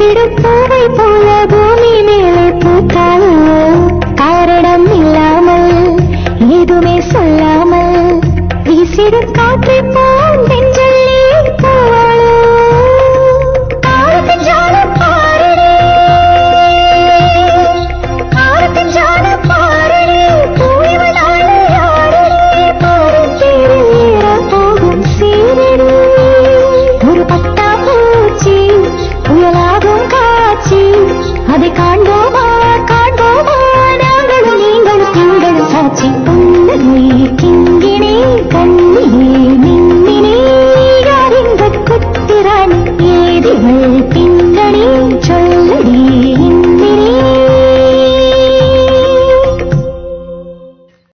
வீசிடும் பூவை போல பூமி மேலே பூத்தாளோ காரணம் இல்லாமல் எதுவுமே சொல்லாமல் வீசிடும் காற்றை போல் நெஞ்சில் நீ போவாளோ காலத்தின் ஜாலம் பாருடே காலத்தின் ஜாலம் பாருடே பூய்வதாலே யாருடே பாரத்தேரில் ஏறப் போகும் சீரடி ஒரு பட்டாம்பூச்சி புயலாகும் காட்சி அதை காண்போமா காண்போமா நாங்களும் நீங்களும் திங்களும் சாட்சி